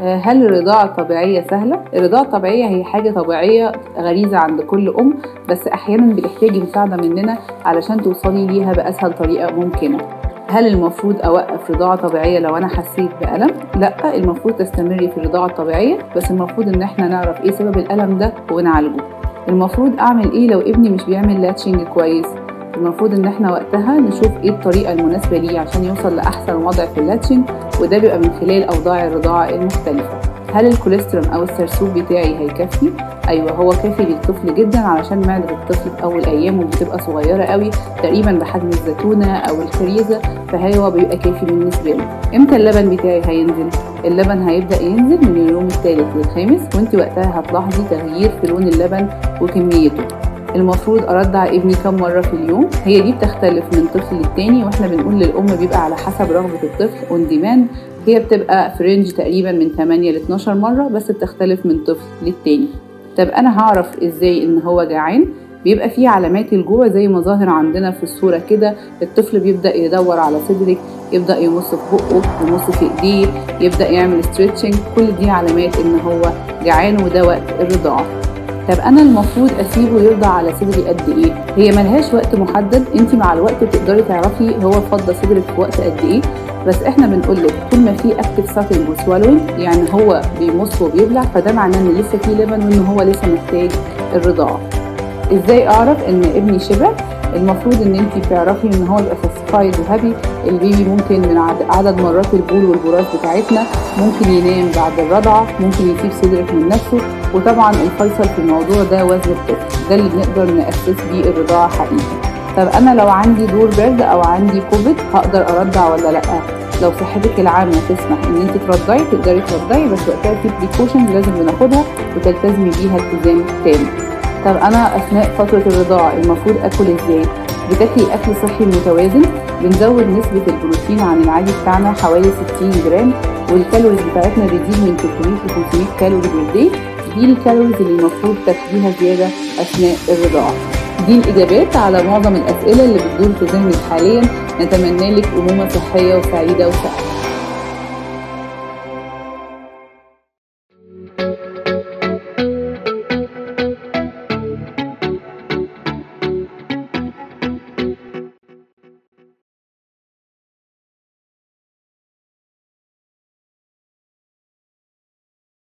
هل الرضاعة الطبيعية سهلة؟ الرضاعة الطبيعية هي حاجة طبيعية غريزة عند كل أم بس أحيانا بتحتاج مساعدة مننا علشان توصلي ليها بأسهل طريقة ممكنة هل المفروض أوقف رضاعة طبيعية لو أنا حسيت بألم؟ لأ المفروض تستمري في الرضاعة الطبيعية بس المفروض إن احنا نعرف إيه سبب الألم ده ونعالجه المفروض أعمل إيه لو ابني مش بيعمل لاتشنج كويس؟ المفروض ان احنا وقتها نشوف ايه الطريقة المناسبة ليه عشان يوصل لأحسن وضع في اللاتشنج وده بيبقى من خلال أوضاع الرضاعة المختلفة هل الكوليسترول أو السرسوب بتاعي هيكفي؟ أيوة هو كافي للطفل جدا علشان معدة الطفل في أول أيامه بتبقى صغيرة قوي تقريبا بحجم الزيتونة أو الكريزة فهو بيبقى كافي بالنسبة له إمتى اللبن بتاعي هينزل؟ اللبن هيبدأ ينزل من اليوم الثالث للخامس وانت وقتها هتلاحظي تغيير في لون اللبن وكميته المفروض ارضع ابني كم مره في اليوم هي دي بتختلف من طفل للتاني واحنا بنقول للام بيبقى على حسب رغبه الطفل اون ديماند هي بتبقى في رينج تقريبا من 8 ل 12 مره بس بتختلف من طفل للتاني طب انا هعرف ازاي ان هو جعان بيبقى فيه علامات الجوع زي ما ظاهر عندنا في الصورة كده الطفل بيبدأ يدور على صدرك يبدأ يمص في بقه يمص في ايديه يبدأ يعمل ستريتشنج كل دي علامات ان هو جعان وده وقت الرضاعة طب انا المفروض اسيبه يرضع على صدري قد ايه هي ملهاش وقت محدد انت مع الوقت تقدري تعرفي هو فضى صدرك في وقت قد ايه بس احنا بنقول لك طول ما في اكتف ساكنج وسوالوينج يعني هو بيمص وبيبلع فده معناه ان لسه في لبن وان هو لسه محتاج الرضاعه ازاي اعرف ان ابني شبع المفروض ان انت تعرفي ان هو يبقى ساتسفايد وهابي البيبي ممكن من عدد مرات البول والبراز بتاعتنا ممكن ينام بعد الرضعه ممكن يسيب صدرك من نفسه وطبعا الفيصل في الموضوع ده وزن الطفل ده اللي بنقدر ناسس بيه الرضاعه حقيقي طب انا لو عندي دور برد او عندي كوفيد هقدر ارضع ولا لا لو صحتك العامه تسمح ان انت ترضعي تقدري ترضعي بس وقتها في بريكوشنز لازم بناخدها وتلتزمي بيها التزام تام طب انا اثناء فتره الرضاعه المفروض اكل ازاي بتاكلي اكل صحي متوازن بنزود نسبه البروتين عن العادي بتاعنا حوالي 60 جرام والكالوريز بتاعتنا بتزيد من 300 ل 500 كالوري بير داي دي الكالوريز اللي المفروض تاكليها زياده اثناء الرضاعه دي الاجابات على معظم الاسئله اللي بتدور في ذهنك حاليا نتمنى لك امومه صحيه وسعيده وسعيده